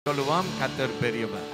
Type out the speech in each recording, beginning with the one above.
சொல்லுவான் கத்தர் பெரியவர்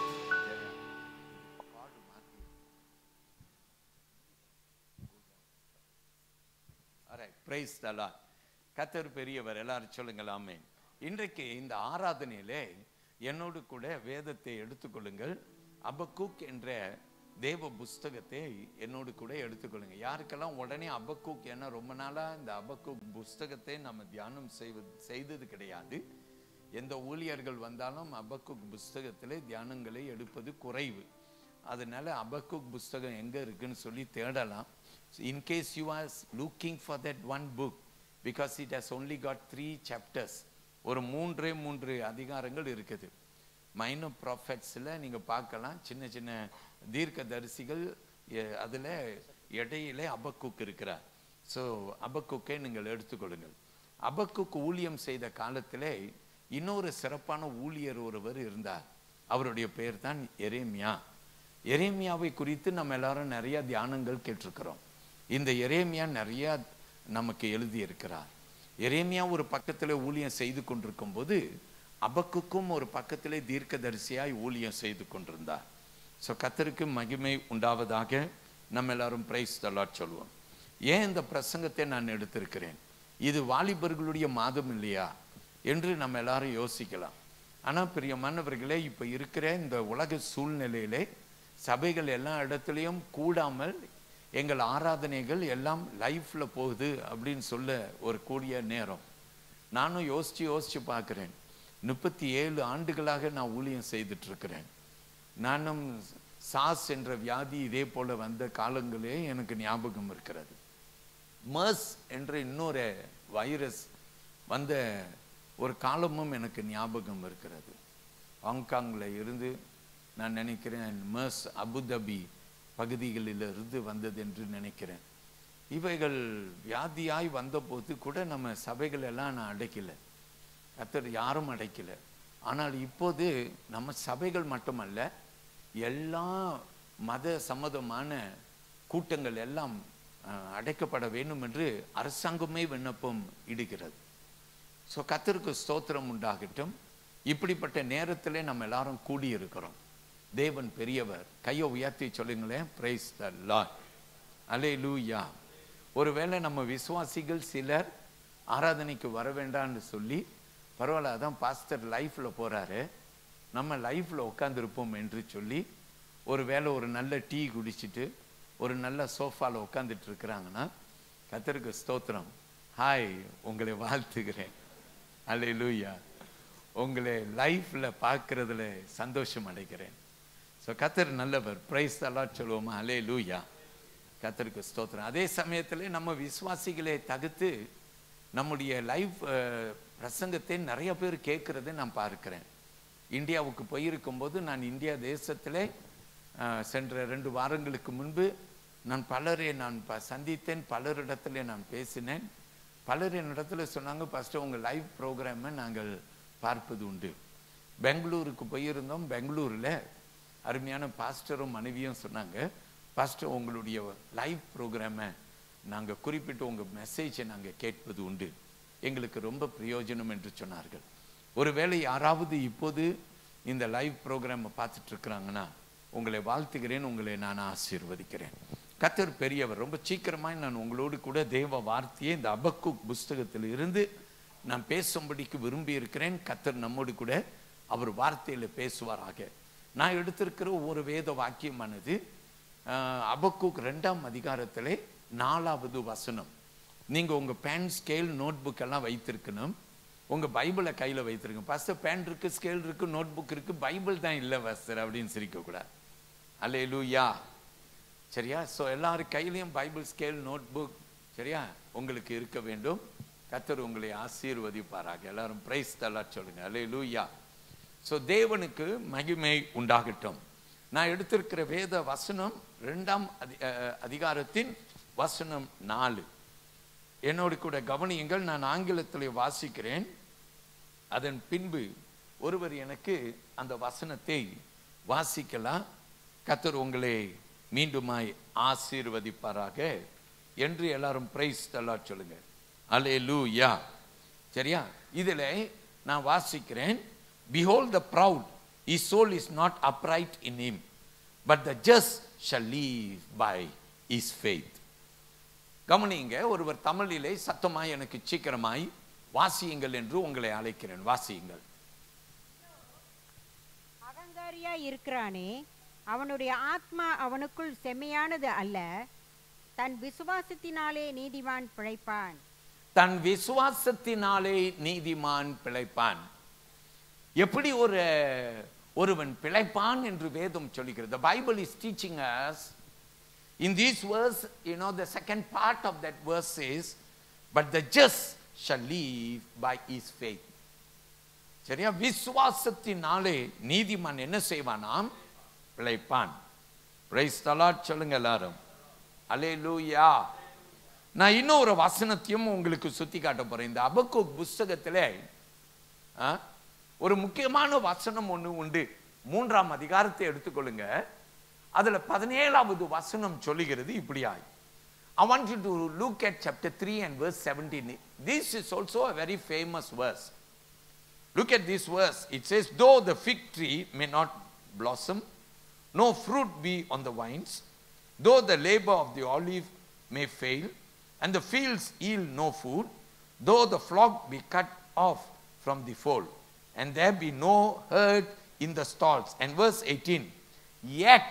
பிரைஸ் தலா கத்தர் பெரியவர் எல்லாரும் சொல்லுங்களாமே இன்றைக்கு இந்த ஆராதனையிலே என்னோடு கூட வேதத்தை எடுத்துக்கொள்ளுங்கள் அபக்கூக் என்ற தேவ புஸ்தகத்தை என்னோடு கூட எடுத்துக்கொள்ளுங்க யாருக்கெல்லாம் உடனே அபக்கூக் ஏன்னா ரொம்ப நாளா இந்த அபக்கூக் புஸ்தகத்தை நம்ம தியானம் செய்வது செய்தது கிடையாது எந்த ஊழியர்கள் வந்தாலும் அபக்குக் புஸ்தகத்திலே தியானங்களை எடுப்பது குறைவு அதனால அபக்குக் புஸ்தகம் எங்க இருக்குன்னு சொல்லி தேடலாம் in case you are looking for that one book because it has only got three chapters ஒரு மூன்றே மூன்று அதிகாரங்கள் இருக்குது மைனோ ப்ராஃபெட்ஸில் நீங்கள் பார்க்கலாம் சின்ன சின்ன தீர்க்க தரிசிகள் அதில் இடையிலே அபக்குக் இருக்கிறார் ஸோ அபக்குக்கை நீங்கள் எடுத்துக்கொள்ளுங்கள் அபக்குக் ஊழியம் செய்த காலத்திலே இன்னொரு சிறப்பான ஊழியர் ஒருவர் இருந்தார் அவருடைய பெயர் தான் எரேமியா எரேமியாவை குறித்து நம்ம எல்லாரும் நிறைய தியானங்கள் கேட்டிருக்கிறோம் இந்த எரேமியா நிறைய நமக்கு எழுதி இருக்கிறார் எரேமியா ஒரு பக்கத்தில் ஊழியம் செய்து கொண்டிருக்கும் போது அபக்குக்கும் ஒரு பக்கத்திலே தீர்க்கதரிசியாய் ஊழியம் செய்து கொண்டிருந்தார் ஸோ கத்தருக்கு மகிமை உண்டாவதாக நம்ம எல்லாரும் பிரைஸ் தலாட் சொல்லுவோம் ஏன் இந்த பிரசங்கத்தை நான் எடுத்திருக்கிறேன் இது வாலிபர்களுடைய மாதம் இல்லையா என்று நம்ம எல்லாரும் யோசிக்கலாம் ஆனால் பிரியமானவர்களே இப்போ இருக்கிற இந்த உலக சூழ்நிலையிலே சபைகள் எல்லா இடத்துலையும் கூடாமல் எங்கள் ஆராதனைகள் எல்லாம் லைஃப்ல போகுது அப்படின்னு சொல்ல ஒரு கூடிய நேரம் நானும் யோசிச்சு யோசிச்சு பார்க்குறேன் முப்பத்தி ஏழு ஆண்டுகளாக நான் ஊழியம் செய்துட்டு இருக்கிறேன் நானும் சாஸ் என்ற வியாதி இதே போல வந்த காலங்களே எனக்கு ஞாபகம் இருக்கிறது மர்ஸ் என்ற இன்னொரு வைரஸ் வந்த ஒரு காலமும் எனக்கு ஞாபகம் இருக்கிறது ஹாங்காங்கில் இருந்து நான் நினைக்கிறேன் மர்ஸ் அபுதாபி பகுதிகளிலிருந்து வந்தது என்று நினைக்கிறேன் இவைகள் வியாதியாய் வந்தபோது கூட நம்ம சபைகள் எல்லாம் நான் அடைக்கல கத்தர் யாரும் அடைக்கல ஆனால் இப்போது நம்ம சபைகள் மட்டுமல்ல எல்லா மத சம்மதமான கூட்டங்கள் எல்லாம் அடைக்கப்பட வேண்டும் என்று அரசாங்கமே விண்ணப்பம் இடுகிறது ஸோ கத்தருக்கு ஸ்தோத்திரம் உண்டாகட்டும் இப்படிப்பட்ட நேரத்திலே நம்ம எல்லாரும் கூடியிருக்கிறோம் தேவன் பெரியவர் கையை உயர்த்தி சொல்லுங்களேன் பிரைஸ் த லார்ட் அலே லூயா ஒருவேளை நம்ம விசுவாசிகள் சிலர் ஆராதனைக்கு வர வேண்டாம்னு சொல்லி பரவாயில்ல அதான் பாஸ்டர் லைஃப்ல போறாரு நம்ம லைஃப்ல உட்காந்துருப்போம் என்று சொல்லி ஒரு வேளை ஒரு நல்ல டீ குடிச்சிட்டு ஒரு நல்ல சோஃபால உட்காந்துட்டு இருக்கிறாங்கன்னா கத்தருக்கு ஸ்தோத்திரம் ஹாய் உங்களை வாழ்த்துகிறேன் அலே லூயா உங்களை லைஃப்ல பார்க்கறதுல சந்தோஷம் அடைக்கிறேன் ஸோ கத்தர் நல்லவர் பிரைஸ் எல்லாம் சொல்லுவோமா அலே லூயா கத்தருக்கு ஸ்தோத்திரம் அதே சமயத்தில் நம்ம விசுவாசிகளை தகுத்து நம்முடைய லைஃப் பிரசங்கத்தை நிறைய பேர் கேட்கறதை நான் பார்க்கிறேன் இந்தியாவுக்கு போயிருக்கும் போது நான் இந்தியா தேசத்திலே சென்ற ரெண்டு வாரங்களுக்கு முன்பு நான் பலரை நான் ப சந்தித்தேன் பலரிடத்துல நான் பேசினேன் பலர் என்னிடத்துல சொன்னாங்க ஃபஸ்ட்டு உங்கள் லைவ் ப்ரோக்ராமை நாங்கள் பார்ப்பது உண்டு பெங்களூருக்கு போயிருந்தோம் பெங்களூரில் அருமையான பாஸ்டரும் மனைவியும் சொன்னாங்க பாஸ்டர் உங்களுடைய லைவ் ப்ரோக்ராமை நாங்கள் குறிப்பிட்டு உங்கள் மெசேஜை நாங்கள் கேட்பது உண்டு எங்களுக்கு ரொம்ப பிரயோஜனம் என்று சொன்னார்கள் ஒருவேளை யாராவது இப்போது இந்த லைவ் ப்ரோக்ராமை பார்த்துட்டு இருக்கிறாங்கன்னா உங்களை வாழ்த்துகிறேன் உங்களை நான் ஆசீர்வதிக்கிறேன் கத்தர் பெரியவர் ரொம்ப சீக்கிரமாய் நான் உங்களோடு கூட தேவ வார்த்தையை இந்த அபக்குக் புஸ்தகத்தில் இருந்து நான் பேசும்படிக்கு விரும்பி இருக்கிறேன் கத்தர் நம்மோடு கூட அவர் வார்த்தையில் பேசுவாராக நான் எடுத்திருக்கிற ஒரு வேத வாக்கியமானது அபக்குக் ரெண்டாம் அதிகாரத்திலே நாலாவது வசனம் நீங்க உங்க பேன் ஸ்கேல் நோட் புக் எல்லாம் வைத்திருக்கணும் உங்க பைபிளை கையில வைத்திருங்க ஃபர்ஸ்ட் பேன் இருக்கு ஸ்கேல் இருக்கு நோட் புக் இருக்கு பைபிள் தான் இல்லை வஸ்தர் அப்படின்னு சிரிக்க கூடாது அல்லே லூயா சரியா ஸோ எல்லாரும் கையிலையும் பைபிள் ஸ்கேல் நோட் புக் சரியா உங்களுக்கு இருக்க வேண்டும் கத்தர் உங்களை ஆசீர்வதிப்பாராக எல்லாரும் பிரைஸ் தலா சொல்லுங்க அல்லே லூயா ஸோ தேவனுக்கு மகிமை உண்டாகட்டும் நான் எடுத்திருக்கிற வேத வசனம் ரெண்டாம் அதி அதிகாரத்தின் வசனம் நாலு என்னோடு கூட கவனியுங்கள் நான் ஆங்கிலத்தில் வாசிக்கிறேன் அதன் பின்பு ஒருவர் எனக்கு அந்த வசனத்தை வாசிக்கலாம் கத்தர் உங்களை மீண்டுமாய் ஆசீர்வதிப்பாராக என்று எல்லாரும் பிரைஸ் தல்லா சொல்லுங்க அலே லூ யா சரியா இதில் நான் வாசிக்கிறேன் behold the proud his soul is not upright in him but the just shall live by his faith கவனிங்க ஒருவர் தமிழிலே சத்தமாய் எனக்கு சீக்கிரமாய் வாசியுங்கள் என்று உங்களை அழைக்கிறேன் வாசியுங்கள் அகங்காரியா இருக்கிறானே அவனுடைய ஆத்மா அவனுக்குள் செம்மையானது அல்ல தன் விசுவாசத்தினாலே நீதிமான் பிழைப்பான் தன் விசுவாசத்தினாலே நீதிமான் பிழைப்பான் எப்படி ஒரு ஒருவன் பிழைப்பான் என்று வேதம் சொல்லுகிறது the bible is teaching us in this verse you know the second part of that verse is but the just shall live by his faith சரியா விசுவாசத்தினாலே நீதிமான் என்ன செய்வானாம் பிழைப்பான் பிரைஸ் தலாட் சொல்லுங்க எல்லாரும் அல்லேலூயா நான் இன்னொரு வசனத்தையும் உங்களுக்கு சுத்தி காட்ட போறேன் இந்த அபக்கு புஸ்தகத்திலே ஆ, ஒரு முக்கியமான வசனம் ஒண்ணு உண்டு மூன்றாம் அதிகாரத்தை எடுத்துக்கொள்ளுங்க அதுல பதினேழாவது வசனம் சொல்லுகிறது இப்படியாய் I want you to look at chapter 3 and verse 17. This is also a very famous verse. Look at this verse. It says, Though the fig tree may not blossom, no fruit be on the vines, though the labor of the olive may fail, and the fields yield no food, though the flock be cut off from the fold, and there be no herd in the stalls. And verse 18, Yet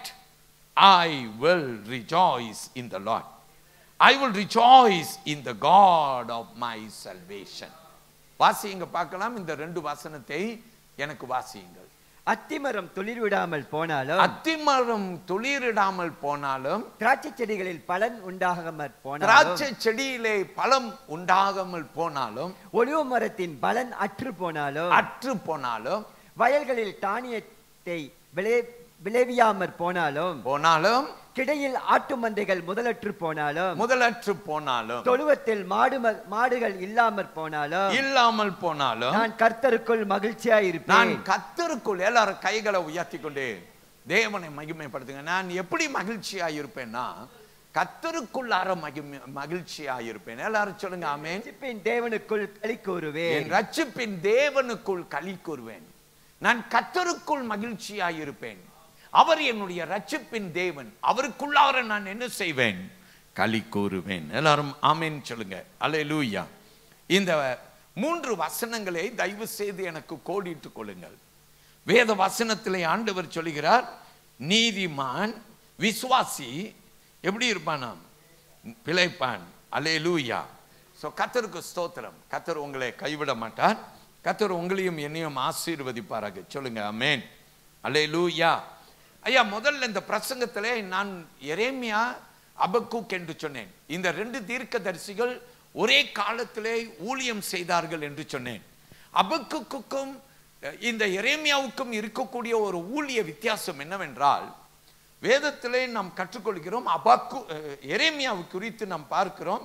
I will rejoice in the Lord. I will rejoice in the God of my salvation. வாசியுங்க பார்க்கலாம் இந்த ரெண்டு வசனத்தை எனக்கு வாசியுங்கள் அத்திமரம் துளிர் விடாமல் போனாலும் அத்திமரம் துளிரிடாமல் போனாலும் திராட்சை செடிகளில் பலன் உண்டாகாமற் போனாலும் திராட்சை செடியிலே பழம் உண்டாகாமல் போனாலும் ஒலிவ மரத்தின் பலன் அற்று போனாலும் அற்று போனாலும் வயல்களில் தானியத்தை விளை விளைவியாமற் போனாலும் போனாலும் கிடையில் ஆட்டு மந்தைகள் முதலற்று போனாலும் முதலற்று போனாலும் தொழுவத்தில் மாடு ம- மாடுகள் இல்லாமற் போனாலும் இல்லாமல் போனாலும் நான் கர்த்தருக்குள் மகிழ்ச்சியா நான் இருப்பேன் கத்தருக்குள் எல்லாரும் கைகளை உயர்த்தி கொண்டு தேவனை மகிமைப்படுத்துங்க நான் எப்படி மகிழ்ச்சியா இருப்பேன்னா கத்தருக்குள்ளார மகிமை மகிழ்ச்சியா இருப்பேன் எல்லாரும் சொல்லுங்க ஆமென் ரட்சிப்பின் தேவனுக்குள் களி கூறுவேன் என் ரட்சிப்பின் தேவனுக்குள் களி கூறுவேன் நான் கத்தருக்குள் மகிழ்ச்சியா இருப்பேன் அவர் என்னுடைய ரட்சிப்பின் தேவன் அவருக்குள்ளார நான் என்ன செய்வேன் களி கூறுவேன் எல்லாரும் ஆமென் சொல்லுங்க அல்லேலூயா இந்த மூன்று வசனங்களை தயவு செய்து எனக்கு கோடிட்டுக் கொள்ளுங்கள் வேத வசனத்திலே ஆண்டவர் சொல்லுகிறார் நீதிமான் விசுவாசி எப்படி இருப்பானாம் பிழைப்பான் அல்லேலூயா ஸோ கத்தருக்கு ஸ்தோத்திரம் கத்தர் உங்களை கைவிட மாட்டார் கத்தர் உங்களையும் என்னையும் ஆசீர்வதிப்பாராக சொல்லுங்க அமேன் அல்லேலூயா ஐயா முதல்ல இந்த பிரசங்கத்திலே நான் எரேமியா அபக்கூக் என்று சொன்னேன் இந்த ரெண்டு தீர்க்கதரிசிகள் ஒரே காலத்திலே ஊழியம் செய்தார்கள் என்று சொன்னேன் அபக்குக்கும் இந்த எரேமியாவுக்கும் இருக்கக்கூடிய ஒரு ஊழிய வித்தியாசம் என்னவென்றால் வேதத்திலே நாம் கற்றுக்கொள்கிறோம் அபக்கு அஹ், எரேமியாவை குறித்து நாம் பார்க்கிறோம்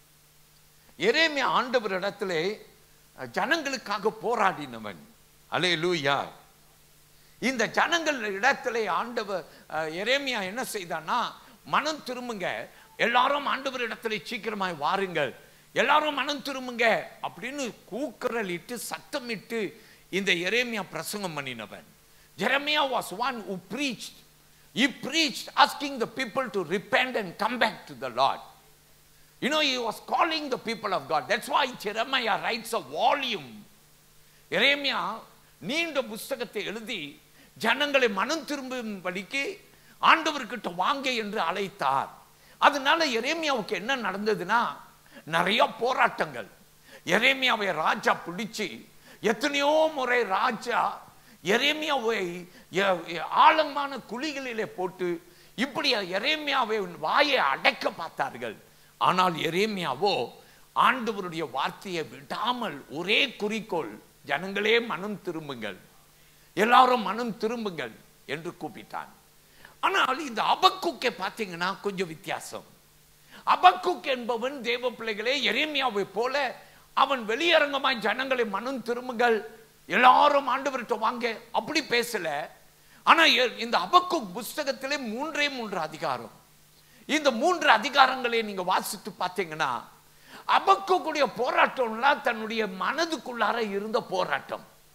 எரேமியா ஆண்டவரிடத்திலே அஹ், ஜனங்களுக்காக போராடினவன் அலே லூயா இந்த ஜனங்கள் இடத்திலே ஆண்டவர் அஹ், எரேமியா என்ன செய்தான்னா மனம் திரும்புங்க எல்லாரும் ஆண்டவர் இடத்துல சீக்கிரமாய் வாருங்கள் எல்லாரும் மனம் திரும்புங்க அப்படின்னு கூக்குரலிட்டு சத்தமிட்டு இந்த எரேமியா பிரசங்கம் பண்ணினவன் Jeremiah was one who preached he preached asking the people to repent and come back to the lord you know he was calling the people of god that's why jeremiah writes a volume எரேமியா நீண்ட புஸ்தகத்தை எழுதி ஜனங்களை மனம் திரும்பும்படிக்கு ஆண்டவர்கிட்ட வாங்க என்று அழைத்தார் அதனால எரேமியாவுக்கு என்ன நடந்ததுன்னா நிறைய போராட்டங்கள் எரேமியாவை ராஜா பிடிச்சு எத்தனையோ முறை ராஜா எரேமியாவை எ- எ- ஆழமான குழிகளிலே போட்டு இப்படி எரேமியாவை வாயை அடைக்க பார்த்தார்கள் ஆனால் எரேமியாவோ ஆண்டவருடைய வார்த்தையை விடாமல் ஒரே குறிக்கோள் ஜனங்களே மனம் திரும்புங்கள் எல்லாரும் மனம் திரும்புங்கள் என்று கூப்பிட்டான் ஆனால் இந்த அபக்குக்கை பார்த்தீங்கன்னா கொஞ்சம் வித்தியாசம் அபக்குக் என்பவன் தேவ பிள்ளைகளே எரேமியாவை போல அவன் வெளியரங்கமாய் ஜனங்களை மனம் திரும்புங்கள் எல்லாரும் ஆண்டவர்கிட்ட வாங்க அப்படி பேசல ஆனா எ- இந்த அபக்குக் புஸ்தகத்திலே மூன்றே மூன்று அதிகாரம் இந்த மூன்று அதிகாரங்களை நீங்க வாசித்து பார்த்தீங்கன்னா அபக்குடைய போராட்டம்லாம் தன்னுடைய மனதுக்குள்ளார இருந்த போராட்டம்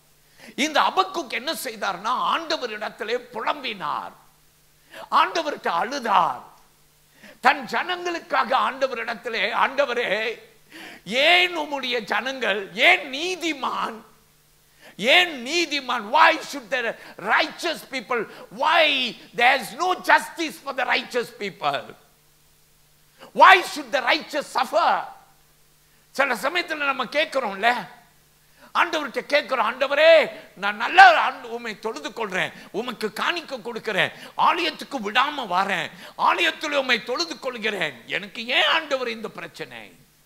இந்த அபக்குக் என்ன செய்தார்னா ஆண்டவரிடத்திலே புலம்பினார் ஆண்டவர்கிட்ட அழுதார் தன் ஜனங்களுக்காக ஆண்டவரிடத்திலே ஆண்டவரே ஏன் உம்முடைய ஜனங்கள் ஏன் நீதிமான் ஏன் நீதிமான் why should the righteous people why there's no justice for the righteous people why should the righteous suffer சில சமயத்துல நம்ம கேட்கிறோம்ல ஆண்டவர்கிட்ட கேட்கிறோம் ஆண்டவரே நான் நல்ல ஆண்டு- உம்மை தொழுது கொள்றேன் உமக்கு காணிக்க கொடுக்கிறேன் ஆலயத்துக்கு விடாம வரேன் ஆலயத்தில் உம்மை தொழுது கொள்கிறேன் எனக்கு ஏன் ஆண்டவர் இந்த பிரச்சனை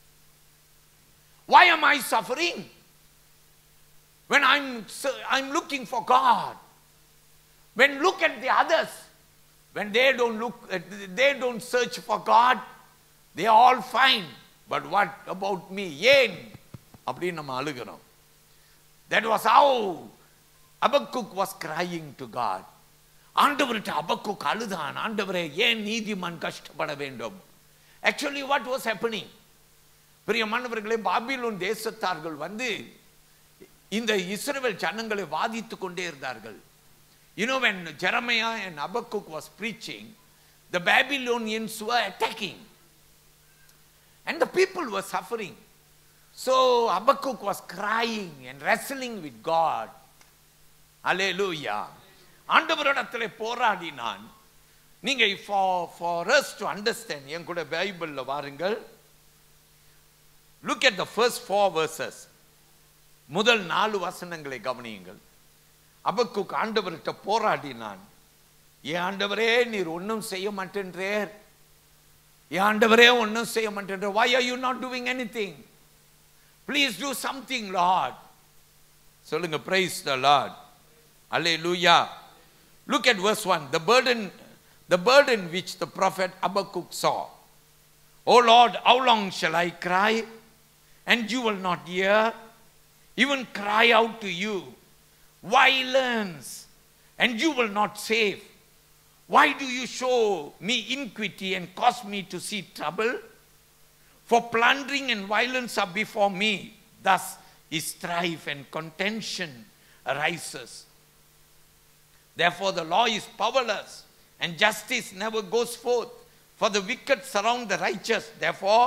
why am i suffering when i'm s- i'm looking for god when look at the others when they don't look they don't search for god they are all fine but what about me ஏன் அப்படின்னு நம்ம அழுகிறோம் that was how Habakkuk was crying to god ஆண்டவர்கிட்ட அபக்குக் அழுதான் ஆண்டவரே ஏன் நீதிமான் கஷ்டப்பட வேண்டும் ஆக்சுவலி வாட் வாஸ் ஹேப்பனிங் பிரியமானவர்களே பாபிலோன் தேசத்தார்கள் வந்து இந்த இஸ்ரவேல் ஜனங்களை வாதித்துக் கொண்டே இருந்தார்கள் You know, when Jeremiah and Habakkuk was preaching, the Babylonians were attacking. And the people were suffering. So Habakkuk was crying and wrestling with God. Hallelujah. ஆண்டவரிடத்தில் போராடினான் நீங்க for for us to understand என் கூட பைபிள்ல வாருங்கள் look at the first four verses முதல் நாலு வசனங்களை கவனியுங்கள் அபக்குக் ஆண்டவர்கிட்ட போராடினான் ஏன் ஆண்டவரே நீர் ஒன்றும் செய்ய மாட்டேன்றேர் ஏன் ஆண்டவரே ஒன்றும் செய்ய மாட்டேன்ற why are you not doing anything please do something lord சொல்லுங்க praise the lord hallelujah look at verse 1 the burden the burden which the prophet Habakkuk saw oh lord how long shall i cry and you will not hear even cry out to you violence and you will not save why do you show me iniquity and cause me to see trouble for plundering and violence are before me thus is strife and contention arises therefore the law is powerless and justice never goes forth for the wicked surround the righteous therefore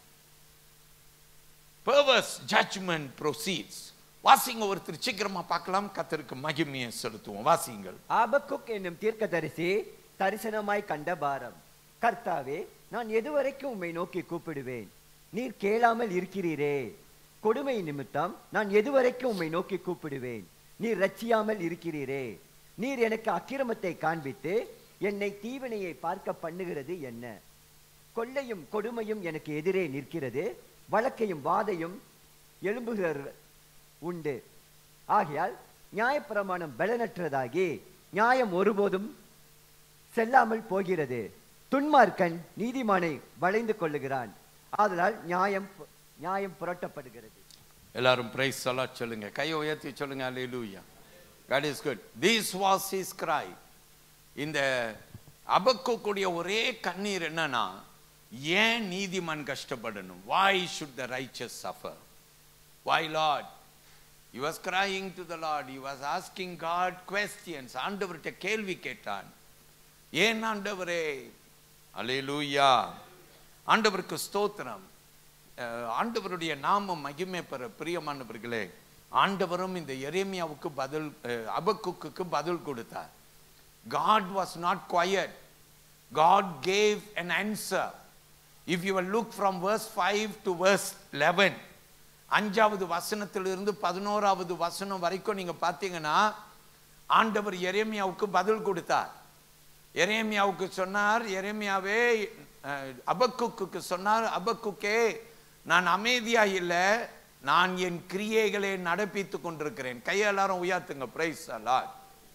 perverse judgment proceeds வாசிங்க ஒருத்தர் சீக்கிரமா பார்க்கலாம் கத்தருக்கு மகிமையை செலுத்துவோம் வாசிங்கள் ஆபக்குக் என்னும் தீர்க்கதரிசி தரிசனமாய் கண்ட பாரம் கர்த்தாவே நான் எதுவரைக்கும் உம்மை நோக்கி கூப்பிடுவேன் நீர் கேளாமல் இருக்கிறீரே கொடுமை நிமித்தம் நான் எதுவரைக்கும் உம்மை நோக்கி கூப்பிடுவேன் நீர் ரட்சியாமல் இருக்கிறீரே நீர் எனக்கு அக்கிரமத்தை காண்பித்து என்னை தீவினையை பார்க்க பண்ணுகிறது என்ன கொள்ளையும் கொடுமையும் எனக்கு எதிரே நிற்கிறது வழக்கையும் வாதையும் எழும்புகிற உண்டு ஆகையால் நியாயப்பிரமாணம் பலனற்றதாகி நியாயம் ஒருபோதும் செல்லாமல் போகிறது துன்மார்க்கன் நீதிமானை வளைந்து கொள்ளுகிறான் ஆதலால் நியாயம் நியாயம் புரட்டப்படுகிறது எல்லாரும் பிரைஸ் சொல்ல சொல்லுங்க கையை உயர்த்தி சொல்லுங்க alleluia God is good this was his cry இந்த அபக்குக்கூடிய ஒரே கண்ணீர் என்னன்னா ஏன் நீதிமான் கஷ்டப்படணும் why should the righteous suffer why lord he was crying to the lord he was asking god questions ஆண்டவர்கிட்ட கேள்வி கேட்டான் ஏன் ஆண்டவரே அல்லேலூயா ஆண்டவருக்கு ஸ்தோத்திரம் அஹ், ஆண்டவருடைய நாமம் மகிமை பெற பிரியமானவர்களே ஆண்டவரும் இந்த எரேமியாவுக்கு பதில் அஹ், அபக்குக்குக்கு பதில் கொடுத்தார் God was not quiet. God gave an answer. If you will look from verse 5 to verse 11, அஞ்சாவது வசனத்திலிருந்து பதினோராவது வசனம் வரைக்கும் நீங்க பார்த்தீங்கன்னா ஆண்டவர் எரேமியாவுக்கு பதில் கொடுத்தார் எரேமியாவுக்கு சொன்னார் எரேமியாவே அஹ், அபக்குக்கு சொன்னார் அபக்குக்கே நான் அமைதியா இல்லை நான் என் கிரியைகளை நடப்பித்துக் கொண்டிருக்கிறேன் கையை எல்லாரும் உயர்த்துங்க பிரைஸ் அலாட்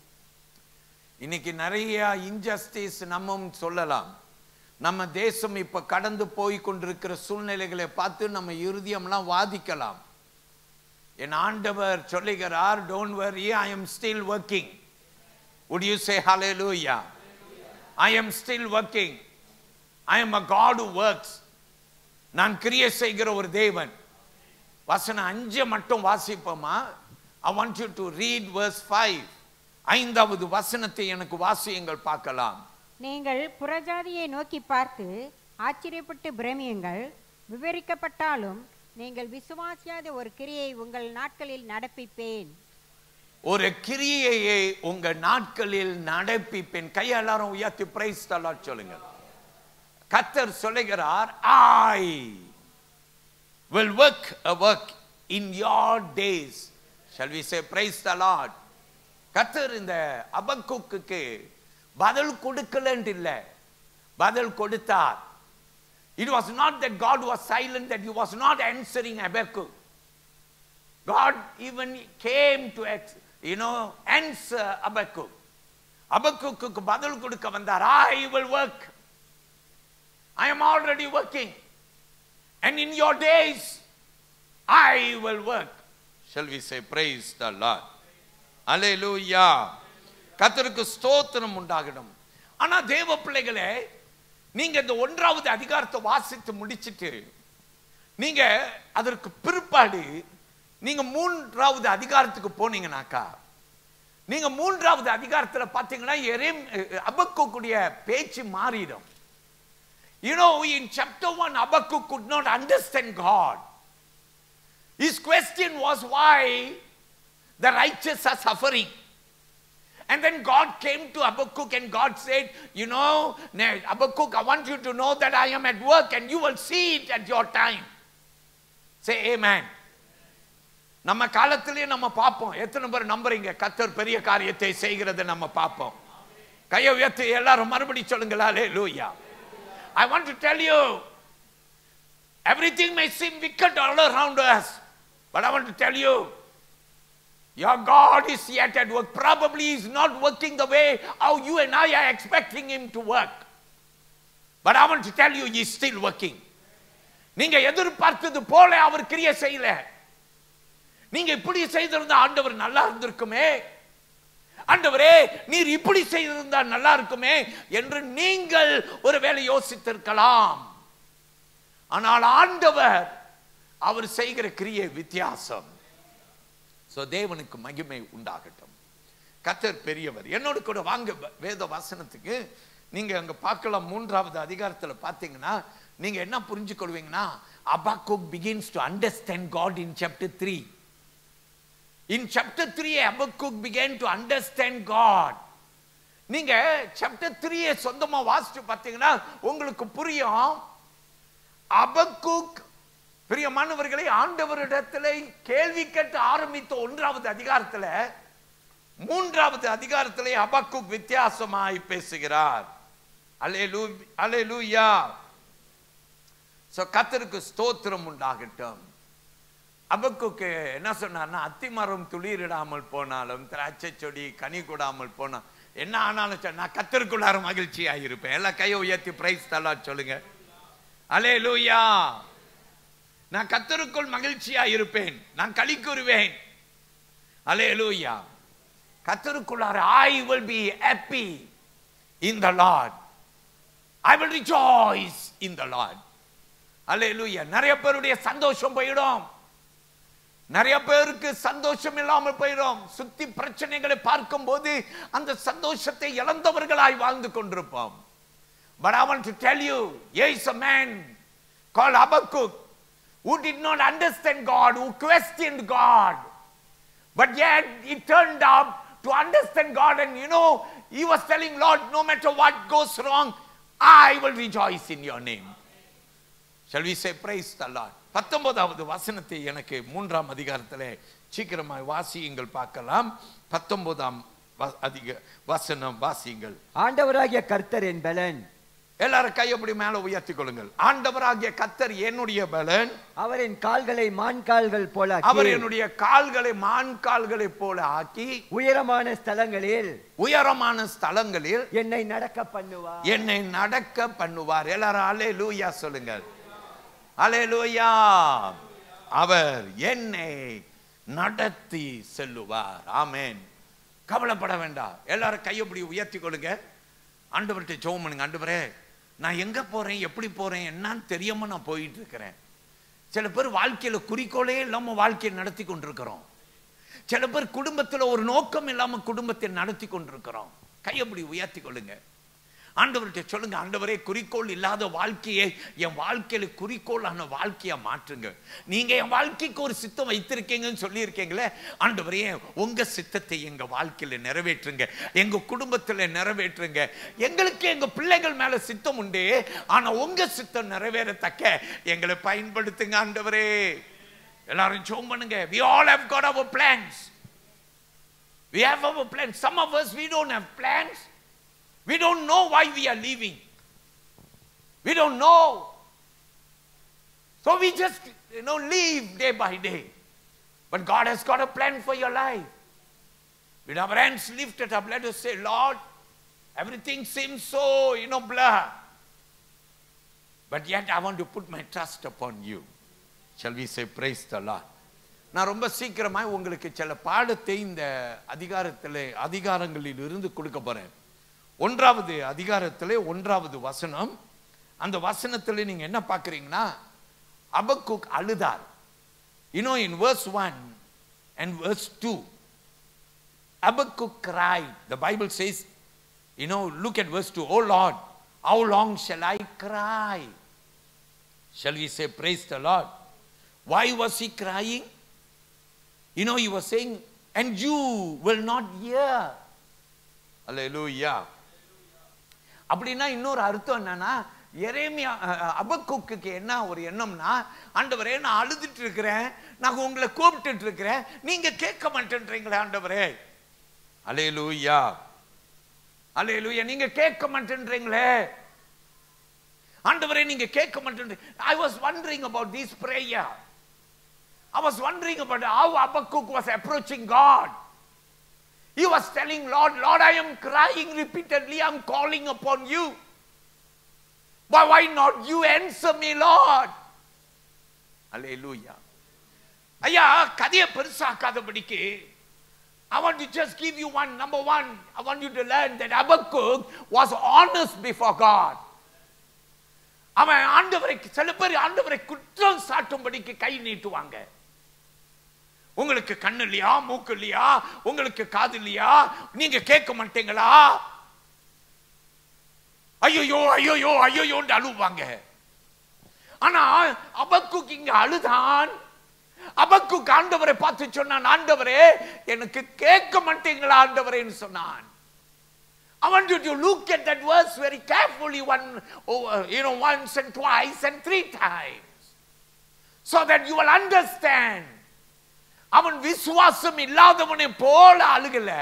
இன்னைக்கு நிறைய இன்ஜஸ்டிஸ் நம்மும் சொல்லலாம் நம்ம தேசம் இப்ப கடந்து போய் கொண்டிருக்கிற சூழ்நிலைகளை பார்த்து நம்ம இருதயம்லாம் வாதிக்கலாம் என் ஆண்டவர் சொல்லுகிறார் don't worry I am still working would you say hallelujah i am still working i am a god who works நான் கிரியை செய்கிற ஒரு தேவன் வசனம் அஞ்சு மட்டும் வாசிப்போமா I want you to read verse 5. ஐந்தாவது வசனத்தை எனக்கு வாசியுங்கள் பார்க்கலாம் நீங்கள் புறஜாதியை நோக்கி பார்த்து ஆச்சரியப்பட்டு பிரமியுங்கள் விவரிக்கப்பட்டாலும் நீங்கள் விசுவாசியாத ஒரு கிரியை உங்கள் நாட்களில் நடப்பிப்பேன் ஒரு கிரியையை உங்க நாட்களில் நடப்பிப்பேன் கையை எல்லாரும் உயர்த்தி பிரைஸ் தலாட் சொல்லுங்க கத்தர் சொல்லுகிறார் ஐ will work a work in your days shall we say praise the lord கத்தர் இந்த அபக்குக்கு பதில் கொடுக்கலன்ட்டு இல்ல பதில் கொடுத்தார் it was not that god was silent that he was not answering Habakkuk God even came to, ex- you know, answer Habakkuk. அபக்குக்கு பதில் கொடுக்க வந்தார் I will work. I am already working. And in your days, I will work. Shall we say praise the Lord? Hallelujah. கத்தருக்கு ஸ்தோத்திரம் உண்டாகணும் ஆனா தேவ பிள்ளைகளே நீங்க இந்த ஒன்றாவது அதிகாரத்தை வாசித்து முடிச்சிட்டு நீங்க அதற்கு பிற்பாடு நீங்க மூன்றாவது அதிகாரத்துக்கு போனீங்கனாக்கா நீங்க மூன்றாவது அதிகாரத்துல பாத்தீங்கன்னா எரேம் அபக்குடைய பேச்சு மாறிடும் You know, in chapter 1, Habakkuk could not understand God. His question was why the righteous are suffering. And then God came to Habakkuk and God said, You know, Ne- Habakkuk, I want you to know that I am at work and you will see it at your time. Say amen. நம்ம காலத்திலேயே நம்ம பார்ப்போம் எத்தனை பேர் நம்புறீங்க கத்தர் பெரிய காரியத்தை செய்கிறதை நம்ம பார்ப்போம் கையை உயர்த்தி எல்லாரும் மறுபடி சொல்லுங்களா லூயா I want to tell you everything may seem wicked all around us but I want to tell you your God is yet at work probably he is not working the way how you and I are expecting him to work but I want to tell you he is still working நீங்க எதிர்பார்த்தது போல அவர் கிரியை செய்யல நீங்க இப்படி செய்திருந்தா ஆண்டவர் நல்லா இருந்திருக்குமே ஆண்டவரே நீர் இப்படி செய்திருந்தா நல்லா இருக்குமே என்று நீங்கள் ஒருவேளை யோசித்திருக்கலாம் ஆனால் ஆண்டவர் அவர் செய்கிற கிரியை வித்தியாசம் சோ தேவனுக்கு மகிமை உண்டாகட்டும் கத்தர் பெரியவர் என்னோடு கூட வாங்க வ- வேத வசனத்துக்கு நீங்க அங்க பார்க்கலாம் மூன்றாவது அதிகாரத்துல பாத்தீங்கன்னா நீங்க என்ன புரிஞ்சு கொள்வீங்கன்னா Habakkuk begins to understand God in chapter 3 in chapter 3 Habakkuk began to understand God நீங்க சாப்டர் 3 சொந்தமா வாசிச்சு பார்த்தீங்கன்னா உங்களுக்கு புரியும் அபக்குக் பிரியமானவர்களை ஆண்டவரிடத்தில் கேள்வி கேட்டு ஆரம்பித்த ஒன்றாவது அதிகாரத்துல மூன்றாவது அதிகாரத்திலே அபக்குக் வித்தியாசமாய் பேசுகிறார் அலேலூ அலேலூயா சோ கத்தருக்கு ஸ்தோத்திரம் உண்டாகட்டும் அபக்குக்கு என்ன சொன்னார்னா அத்திமரம் துளிரிடாமல் போனாலும் திராட்சை செடி கனி கூடாமல் போனா என்ன ஆனாலும் சரி, நான் கத்தருக்குள்ளார மகிழ்ச்சியா இருப்பேன் எல்லாம் கையை உயர்த்தி பிரைஸ் தலா சொல்லுங்க அலே லூயா நான் கத்தருக்குள் மகிழ்ச்சியா இருப்பேன் நான் களி கூறுவேன் அலே லூயா கத்தருக்குள்ளார I will be happy in the Lord I will rejoice in the Lord alleluia நிறைய பேருடைய சந்தோஷம் போயிடும் நிறைய பேருக்கு சந்தோஷம் இல்லாமல் போயிடும் சுத்தி பிரச்சனைகளை பார்க்கும் போது அந்த சந்தோஷத்தை இழந்தவர்களாய் வாழ்ந்து கொண்டிருப்போம் But I want to tell you, here is a man called Habakkuk who did not understand God, who questioned God. But yet he turned up to understand God, and you know, he was telling Lord, no matter what goes wrong, I will rejoice in your name. Shall we say praise the Lord? பத்தொன்பதாவது வசனத்தை எனக்கு மூன்றாம் அதிகாரத்தில் சீக்கிரமாய் வாசியுங்கள் பார்க்கலாம் பத்தொன்பதாம் வ- அதிக வசனம் வாசியுங்கள் ஆண்டவராகிய கர்த்தர் என் பலன் எல்லாரும் கையப்படி மேல உயர்த்தி கொள்ளுங்கள் ஆண்டவராகிய கத்தர் என்னுடைய பலன் அவர் என் கால்களை மான் கால்கள் போல அவர் ஆக்கி, என்னுடைய கால்களை மான் கால்களை போல ஆக்கி உயரமான ஸ்தலங்களில் உயரமான ஸ்தலங்களில் என்னை நடக்க பண்ணுவார் என்னை நடக்க பண்ணுவார் எல்லாரும் அலே லூயா சொல்லுங்கள் அலே லூயா அவர் என்னை நடத்தி செல்லுவார் ஆமென் கவலைப்பட வேண்டாம் எல்லாரும் கையப்படி உயர்த்தி கொள்ளுங்க ஆண்டவர்கிட்ட ஜெபம் பண்ணுங்க ஆண்டவரே நான் எங்க போறேன் எப்படி போறேன் என்னன்னு தெரியாம நான் போயிட்டு இருக்கிறேன் சில பேர் வாழ்க்கையில குறிக்கோளே இல்லாம வாழ்க்கையை நடத்தி கொண்டிருக்கிறோம் சில பேர் குடும்பத்துல ஒரு நோக்கம் இல்லாம குடும்பத்தை நடத்தி கொண்டிருக்கிறோம் கையப்படி உயர்த்தி கொள்ளுங்க ஆண்டவர்கிட்ட சொல்லுங்க ஆண்டவரே குறிக்கோள் இல்லாத வாழ்க்கையை என் வாழ்க்கையில குறிக்கோளான வாழ்க்கையா மாற்றுங்க நீங்க என் வாழ்க்கைக்கு ஒரு சித்தம் வைத்திருக்கீங்கன்னு சொல்லியிருக்கீங்களே ஆண்டவரே உங்க சித்தத்தை எங்க வாழ்க்கையில நிறைவேற்றுங்க எங்க குடும்பத்துல நிறைவேற்றுங்க எங்களுக்கு எங்க பிள்ளைகள் மேல சித்தம் உண்டு ஆனா உங்க சித்தம் நிறைவேறத்தக்க எங்களை பயன்படுத்துங்க ஆண்டவரே எல்லாரும் ஜோம் பண்ணுங்க we all have got our plans we have our plans some of us we don't have plans we don't know why we are leaving we don't know so we just you know leave day by day but god has got a plan for your life with our hands lifted up let us say lord everything seems so you know blur but yet i want to put my trust upon you shall we say praise the lord நான் ரொம்ப சீக்கிரமா உங்களுக்கு சில பாடத்தை இந்த அதிகாரத்திலே அதிகாரங்களில் இருந்து கொடுக்க போறேன் ஒன்றாவது அதிகாரத்திலே ஒன்றாவது வசனம் அந்த வசனத்தில் நீங்க என்ன பார்க்குறீங்கன்னா அபக்குக் அழுதார் you know in verse one and verse two Habakkuk cried. The Bible says, you know, look at verse 2. Oh Lord, how long shall I cry? Shall we say, Praise the Lord? Why was he crying? You know, he was saying, and you will not hear. Hallelujah. அப்படின்னா இன்னொரு அர்த்தம் என்னன்னா எரேமியா அபக்குக்கு என்ன ஒரு எண்ணம்னா ஆண்டவரே நான் அழுதுட்டு இருக்கிறேன் நான் உங்களை கூப்பிட்டுட்டு இருக்கிறேன் நீங்க கேட்க மாட்டேன்றீங்களே ஆண்டவரே அலேலூயா அலேலூயா நீங்க கேட்க மாட்டேன்றீங்களே ஆண்டவரே நீங்க கேட்க மாட்டேன்றீங்க I was wondering about this prayer I was wondering about how Habakkuk was approaching God. He was telling Lord, Lord, I am crying repeatedly. I'm calling upon you. But why not you answer me, Lord? Hallelujah. ஐயா கதையை பெருசாக்காதபடிக்கு I want to just give you one. Number one, I want you to learn that Habakkuk was honest before God. அவன் ஆண்டவரை சில பேர் ஆண்டவரை குற்றம் சாட்டும்படிக்கு கை நீட்டுவாங்க உங்களுக்கு கண்ணு இல்லையா மூக்கு இல்லையா உங்களுக்கு காது இல்லையா நீங்க கேட்க மாட்டீங்களா ஐயோ ஐயோ ஐயோன்னு அழுவாங்க ஆனா அபக்குக்கு இங்க அழுதான் அபக்குக்கு ஆண்டவரை பார்த்து சொன்னான் ஆண்டவரே எனக்கு கேட்க மாட்டீங்களா ஆண்டவரேன்னு சொன்னான் I want you to look at that verse very carefully one, oh, you know, once and twice and three times. So that you will understand. அவன் விசுவாசம் இல்லாதவனை போல அழுகல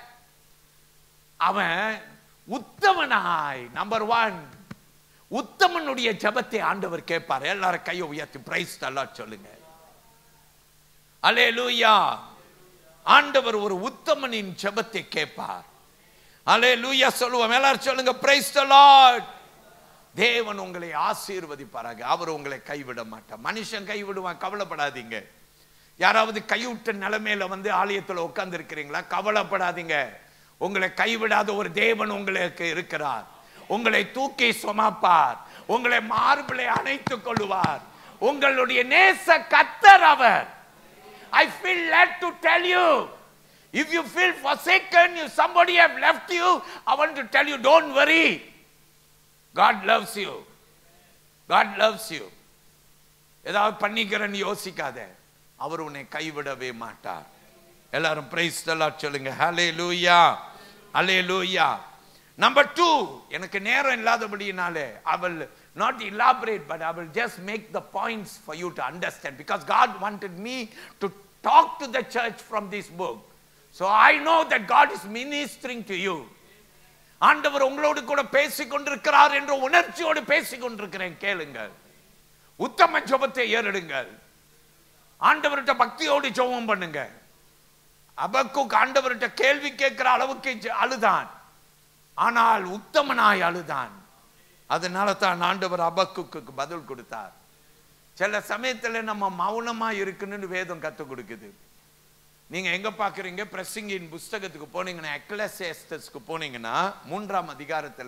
அவன் உத்தமனாய் நம்பர் ஒன் உத்தமனுடைய ஜபத்தை ஆண்டவர் கேட்பார் எல்லாரும் கையை உயர்த்தி பிரைஸ் நல்லா சொல்லுங்க அலே லூயா ஆண்டவர் ஒரு உத்தமனின் ஜபத்தை கேட்பார் அலே லூயா சொல்லுவோம் எல்லாரும் சொல்லுங்க பிரைஸ் த லார்ட் தேவன் உங்களை ஆசீர்வதிப்பாராக அவர் உங்களை கைவிட மாட்டார் மனுஷன் கைவிடுவான் கவலைப்படாதீங்க யாராவது கைவிட்ட நிலைமையில வந்து ஆலயத்தில் உட்கார்ந்து இருக்கிறீங்களா கவலைப்படாதீங்க உங்களை கைவிடாத ஒரு தேவன் உங்களுக்கு இருக்கிறார் உங்களை தூக்கி சுமப்பார் உங்களை மார்பிளை அணைத்துக் கொள்வார் உங்களுடைய நேச கத்தர் அவர் I feel led to tell you If you feel forsaken, if somebody have left you, I want to tell you, don't worry. God loves you. God loves you. ஏதாவது பண்ணிக்கிறேன்னு யோசிக்காத அவர் உன்னை கைவிடவே மாட்டார் எல்லாரும் பிரைஸ் சொல்லுங்க ஹலே லூயா ஹலே லூயா நம்பர் டூ எனக்கு நேரம் இல்லாதபடினாலே I will not elaborate but I will just make the points for you to understand because God wanted me to talk to the church from this book so I know that God is ministering to you ஆண்டவர் உங்களோடு கூட பேசிக் கொண்டிருக்கிறார் என்ற உணர்ச்சியோடு பேசிக் கொண்டிருக்கிறேன் கேளுங்கள் உத்தம ஜபத்தை ஏறிடுங்கள் ஆண்டவர்கிட்ட பக்தியோடு ஜெபம் பண்ணுங்க அபக்குக்கு ஆண்டவர்கிட்ட கேள்வி கேட்கிற அளவுக்கு ஜெ- அழுதான் ஆனால் உத்தமனாய் அழுதான் அதனால தான் ஆண்டவர் அபக்குக்கு பதில் கொடுத்தார் சில சமயத்துல நம்ம மௌனமா இருக்குன்னு வேதம் கத்து கொடுக்குது நீங்க எங்க பாக்குறீங்க பிரசிங்கின் புஸ்தகத்துக்கு போனீங்கன்னா எக்லசேஸ்டஸ்க்கு போனீங்கன்னா மூன்றாம் அதிகாரத்துல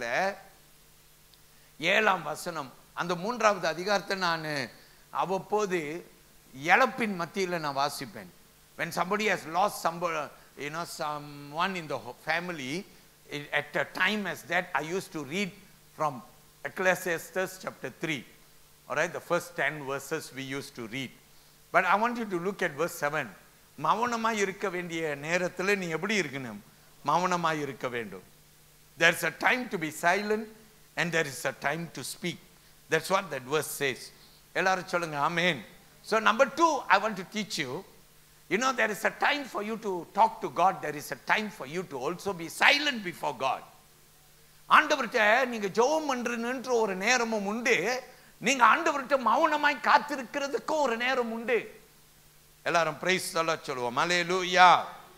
ஏழாம் வசனம் அந்த மூன்றாவது அதிகாரத்தை நான் அவ்வப்போது இழப்பின் மத்தியில் நான் வாசிப்பேன் when somebody has lost somebody, you know, someone in the ho- family, i- at a time as that, I used to read from Ecclesiastes chapter 3. All right, the first 10 verses we used to read. But I want you to look at verse 7. மௌனமாய் இருக்க வேண்டிய நேரத்தில் நீ எப்படி இருக்கணும் மௌனமாய் இருக்க வேண்டும் There's a time to be silent and there is a time to speak. That's what that verse says. எல்லாரும் சொல்லுங்க ஆமென். So number two, I want to teach you, you know, there is a time for you to talk to God. There is a time for you to also be silent before God. ஆண்டவர்கிட்ட நீங்க ஜெபம் பண்றதுன்ற ஒரு நேரமும் உண்டு நீங்க ஆண்டவர்கிட்ட மௌனமாய் காத்திருக்கிறதுக்கும் ஒரு நேரம் உண்டு எல்லாரும் பிரைஸ் சொல்ல சொல்லுவோம் மலேலூயா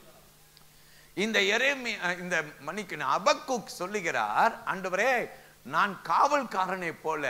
இந்த எரேமி இந்த மணிக்கு அபக்குக் சொல்லுகிறார் ஆண்டவரே நான் காவல்காரனை போல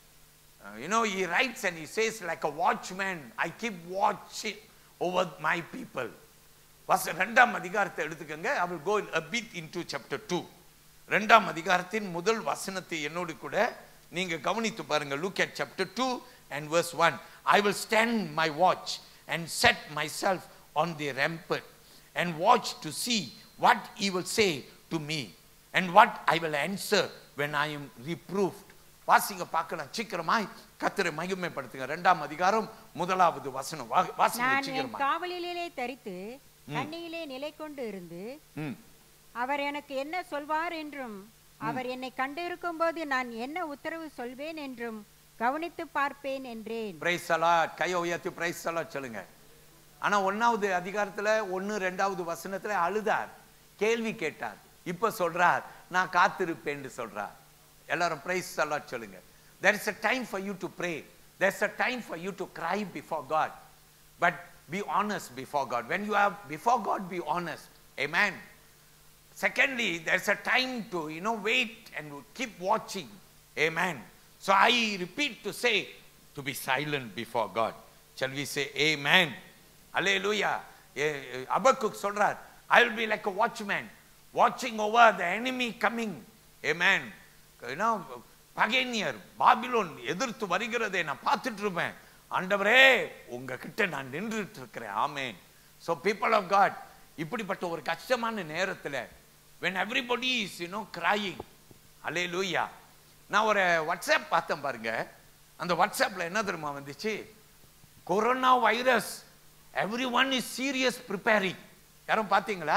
you know he writes and he says like a watchman i keep watching over my people வச ரெண்டாம் அதிகாரத்தை எடுத்துக்கங்க I will go a bit into chapter 2 ரெண்டாம் அதிகாரத்தின் முதல் வசனத்தை என்னோடு கூட நீங்க கவனித்து பாருங்க look at chapter 2 and verse 1 I will stand my watch and set myself on the rampart and watch to see what he will say to me and what I will answer when I am reproved வாசிங்க பார்க்கலாம் சீக்கிரமாய் கத்தரை மகிமைப்படுத்துங்க ரெண்டாம் அதிகாரம் முதலாவது வசனம் வா- வாசிங்க நான் என் சீக்கிரமா காவலிலே தரித்து கண்ணியிலே நிலை கொண்டு இருந்து ம் அவர் எனக்கு என்ன சொல்வார் என்றும் அவர் என்னை கண்டிருக்கும் போது நான் என்ன உத்தரவு சொல்வேன் என்றும் கவனித்து பார்ப்பேன் என்றேன் பிரைஸ் அலாட் கையை உயர்த்தி பிரைஸ் அலாட் சொல்லுங்க ஆனா ஒன்னாவது அதிகாரத்துல ஒன்னு ரெண்டாவது வசனத்துல அழுதார் கேள்வி கேட்டார் இப்ப சொல்றார் நான் காத்திருப்பேன்னு சொல்றார் எல்லாரும் பிரைஸ் அலாட் சொல்லுங்க there is a time for you to pray there's a time for you to cry before god but be honest before god when you are before god be honest amen Secondly, there's a time to, you know, wait and keep watching. Amen. So I repeat to say, to be silent before God. Shall we say amen? Hallelujah. Abakuk சொல்றார் I will be like a watchman watching over the enemy coming. Amen. You know, பகைஞர் Babylon எதிர்த்து வருகிறதை நான் பார்த்துட்டு இருப்பேன் ஆண்டவரே உங்ககிட்ட நான் நின்றுட்டு இருக்கிறேன் ஆமென் so people of god இப்படிப்பட்ட ஒரு கஷ்டமான நேரத்துல when everybody is you know crying அல்லேலூயா நான் ஒரு வாட்ஸ்அப் பார்த்தேன் பாருங்க அந்த வாட்ஸ்அப்ல என்ன தெரியுமா வந்துச்சு corona virus everyone is serious preparing யாரும் பார்த்தீங்களா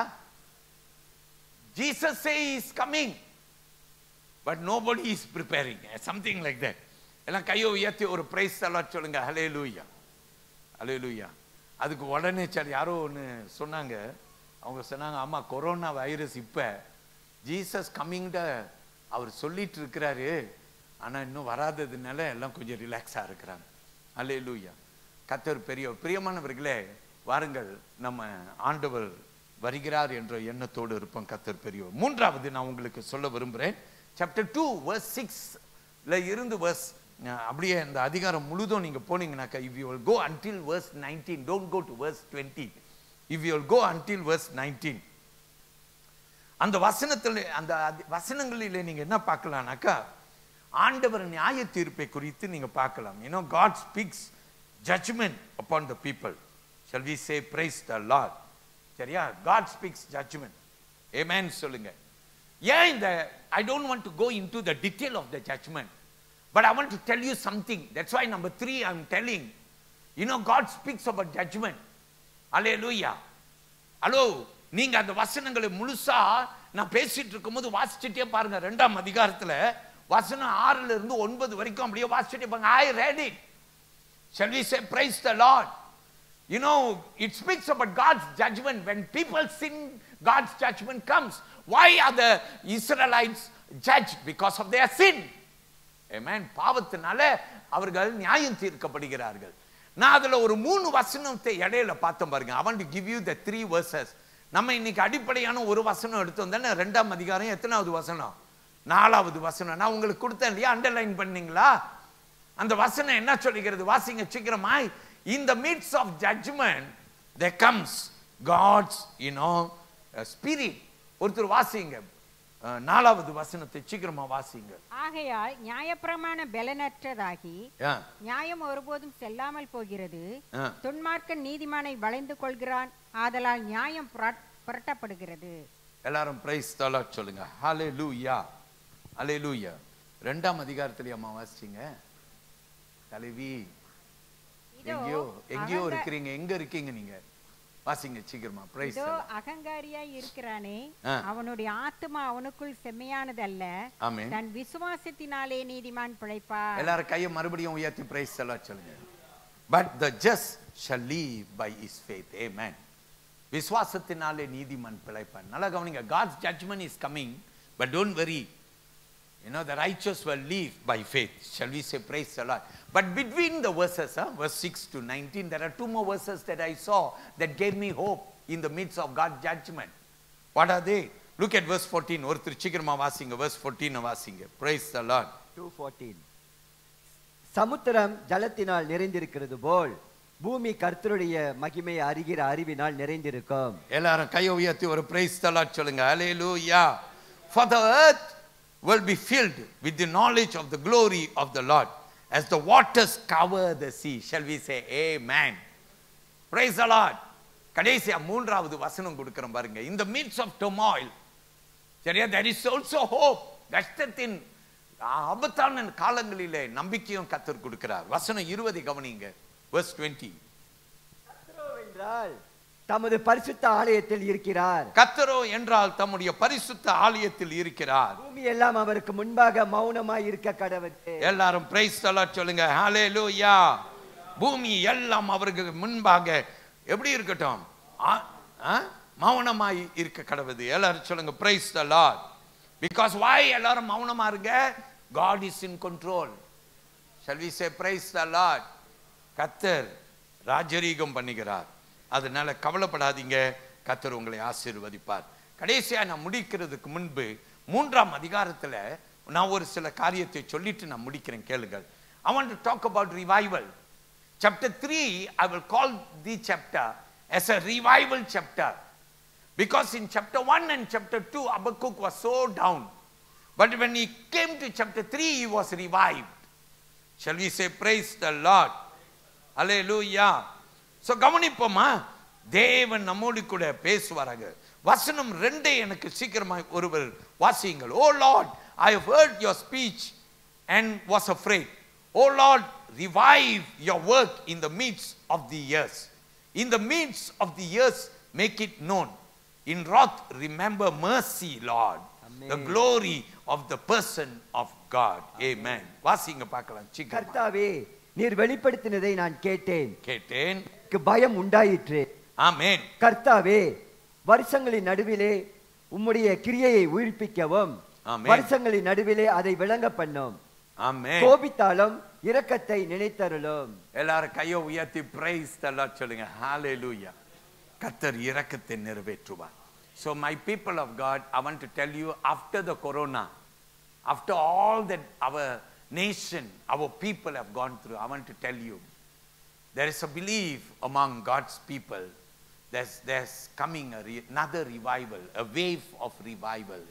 Jesus say is coming but nobody is preparing something like that எல்லாம் கையை உயர்த்தி ஒரு பிரைஸ் எல்லாம் சொல்லுங்க ஹலே லூயா ஹலே லூயா அதுக்கு உடனே சரி யாரோ ஒன்று சொன்னாங்க அவங்க சொன்னாங்க ஆமா கொரோனா வைரஸ் இப்போ ஜீசஸ் கம்மிங்ட அவர் சொல்லிட்டு இருக்கிறாரு ஆனா இன்னும் வராததுனால எல்லாம் கொஞ்சம் ரிலாக்ஸாக இருக்கிறாங்க ஹலே லூயா கத்தர் பெரிய பிரியமானவர்களே வாருங்கள் நம்ம ஆண்டவர் வருகிறார் என்ற எண்ணத்தோடு இருப்போம் கத்தர் பெரியவர் மூன்றாவது நான் உங்களுக்கு சொல்ல விரும்புகிறேன் சாப்டர் டூ வர்ஸ் சிக்ஸ்ல இருந்து வர்ஸ் அப்படியே அந்த அதிகாரம் முழுதும் நீங்க போனீங்கன்னாக்கா if you will go until verse nineteen don't go to verse twenty if you will go until verse nineteen அந்த வசனத்தில் அந்த அதி- வசனங்களிலே நீங்க என்ன பார்க்கலாம்னாக்கா ஆண்டவர் நியாய தீர்ப்பை குறித்து நீங்க பார்க்கலாம் you know God speaks judgement upon the people shall we say praise the lord சரியா காட் ஸ்பீக்ஸ் ஜட்ஜ்மெண்ட் amen சொல்லுங்க ஏன் இந்த I don't want to go in to the detail of the judgement but I want to tell you something that's why number three I am telling you no God speaks about judgement hallelujah hello நீங்க அந்த வசனங்களை முழுசா நான் பேசிட்டு இருக்கும்போது வாசிச்சுட்டே பாருங்க ரெண்டாம் அதிகாரத்துல வசனம் ஆறுல இருந்து ஒன்பது வரைக்கும் அப்படியே வாசிச்சுட்டே பாருங்க I read it Shall we say, Praise the Lord? You know, it speaks about God's judgment. When people sin, God's judgment comes. Why are the Israelites judged? Because of their sin. Amen. பாவத்தினால அவர்கள் நியாயம் தீர்க்கப்படுகிறார்கள் நான் அதுல ஒரு மூணு வசனத்தை இடையில பார்த்தேன் பாருங்க I want to give you the three verses நம்ம இன்னைக்கு அடிப்படையான ஒரு வசனம் எடுத்தோம் தானே ரெண்டாம் அதிகாரம் எத்தனாவது வசனம் நாலாவது வசனம் நான் உங்களுக்கு கொடுத்தேன் இல்லையா அண்டர்லைன் பண்ணீங்களா அந்த வசனம் என்ன சொல்லுகிறது வாசிங்க சீக்கிரமாய் in the midst of judgment there comes god's you know uh, spirit ஒருத்தர் வாசிங்க அஹ், நாலாவது வசனத்தை சீக்கிரமா வாசிங்க ஆகையால் நியாயப்பிரமாண பலனற்றதாகி Yeah. நியாயம் ஒருபோதும் செல்லாமல் போகிறது ஆ. துன்மார்க்கன் நீதிமானை வளைந்து கொள்கிறான் ஆதலால் நியாயம் புரட்- புரட்டப்படுகிறது எல்லாரும் பிரைஸ் தலாட் சொல்லுங்க ஹலே லூயா ஹலே லூயா ரெண்டாம் அதிகாரத்துல அம்மா வாசிச்சீங்க தலைவி இதோ எங்கேயோ எங்கேயோ அகங்க- இருக்கிறீங்க எங்க இருக்கீங்க நீங்க வாசிங்க சீக்கிரமா பிரைஸ் இதோ அகங்காரியாய் இருக்கிறானே ஆ. அவனுடைய ஆத்துமா அவனுக்குள் செம்மையானதல்ல ஆமென் தன் விசுவாசத்தினாலே நீதிமான் பிழைப்பார் எல்லாரும் கையை மறுபடியும் உயர்த்தி பிரைஸ் தலாட் சொல்லுங்க but the just shall live by his faith amen விசுவாசத்தினாலே நீதிமான் பிழைப்பான் நல்லா கவனிங்க God's judgement is coming but don't worry You know, the righteous will live by faith. Shall we say, praise the Lord? But between the verses, huh, verse 6 to 19, there are two more verses that I saw that gave me hope in the midst of God's judgment. What are they? Look at verse 14. ஒருத்தர் சீக்கிரமா வாசிங்க verse 14 வாசிங்க praise the Lord two சமுத்திரம் ஜலத்தினால் நிறைந்திருக்கிறது போல் பூமி கர்த்தருடைய மகிமையை அறிகிற அறிவினால் நிறைந்திருக்கும் எல்லாரும் கையை உயர்த்தி ஒரு praise the Lord சொல்லுங்க hallelujah for the earth will be filled with the knowledge of the glory of the Lord as the waters cover the sea shall we say amen praise the Lord கடைசியா மூன்றாவது வசனம் கொடுக்கிறோம் பாருங்க in the midst of turmoil சரியா there is also hope கஷ்டத்தின் ஆபத்தான காலங்களிலே நம்பிக்கையும் கத்தர் கொடுக்கிறார் வசனம் இருபதை கவனிங்க verse 20 என்றால் தமது பரிசுத்த ஆலயத்தில் இருக்கிறார் கத்தரோ என்றால் தம்முடைய பரிசுத்த ஆலயத்தில் இருக்கிறார் பூமி எல்லாம் அவருக்கு முன்பாக மௌனமாய் இருக்க கடவுள் எல்லாரும் பிரைஸ் தலாட் சொல்லுங்க ஹalleluya பூமி எல்லாம் அவருக்கு முன்பாக எப்படி இருக்கட்டும் ஆ, ஆ? மௌனமாய் இருக்க கடவுது எல்லாரும் சொல்லுங்க பிரைஸ் தலாட் பிகாஸ் வாய் எல்லாரும் மௌனமா இருங்க God is in control shall we say praise the lord கத்தர் ராஜரீகம் பண்ணுகிறார் அதனால கவலைப்படாதீங்க கத்தர் உங்களை ஆசீர்வதிப்பார் கடைசியா நான் முடிக்கிறதுக்கு முன்பு மூன்றாம் அதிகாரத்துல நான் ஒரு சில காரியத்தை சொல்லிட்டு நான் முடிக்கிறேன் கேளுங்கள் I want to talk about revival chapter 3 I will call the chapter as a revival chapter because in chapter 1 and chapter 2 Habakkuk was so down but when he came to chapter 3 he was revived Shall we say praise the Lord? Hallelujah. So கவனிப்போமா தேவன் நம்மோடு கூட பேசுவாராக வசனம் ரெண்டே எனக்கு சீக்கிரமாய் ஒருவர் வாசியுங்கள் O Lord I have heard your speech and was afraid O Lord revive your work in the midst of the years in the midst of the years make it known in wrath remember mercy lord the Amen. glory of the person of God amen வாசிங்க பார்க்கலாம் சீக்கிரம் கர்த்தாவே நீர் வெளிப்படுத்தினதை நான் கேட்டேன் கேட்டேன் எனக்கு பயம் உண்டாயிற்று ஆமென் கர்த்தாவே வருஷங்களின் நடுவிலே உம்முடைய கிரியையை உயிர்ப்பிக்கவும் ஆமென். வருஷங்களின் நடுவிலே அதை விளங்க பண்ணும் ஆமென் கோபித்தாலும் இரக்கத்தை நினைத்தருளும் எல்லாரும் கையை உயர்த்தி பிரைஸ் தல்லாம் சொல்லுங்க ஹalleluya கத்தர் இரக்கத்தை நிறைவேற்றுவார் so my people of god i want to tell you after the corona after all that our nation our people have gone through i want to tell you there is a belief among god's people there's there's coming a re- another revival a wave of revival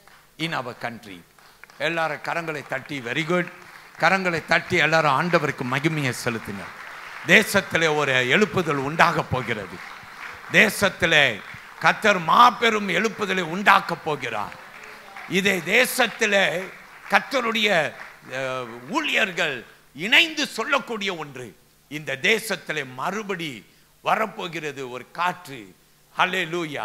in our country எல்லாரும் கரங்களை தட்டி very good கரங்களை தட்டி எல்லாரும் ஆண்டவருக்கு மகிமையை செலுத்துங்க தேசத்திலே ஒரு எழுப்புதல் உண்டாக போகிறது தேசத்திலே கத்தர் மாபெரும் எழுப்புதலை உண்டாக்க போகிறார் இதை தேசத்திலே கத்தருடைய அஹ், ஊழியர்கள் இணைந்து சொல்லக்கூடிய ஒன்று இந்த தேசத்திலே மறுபடி வரப்போகிறது ஒரு காற்று ஹலே லூயா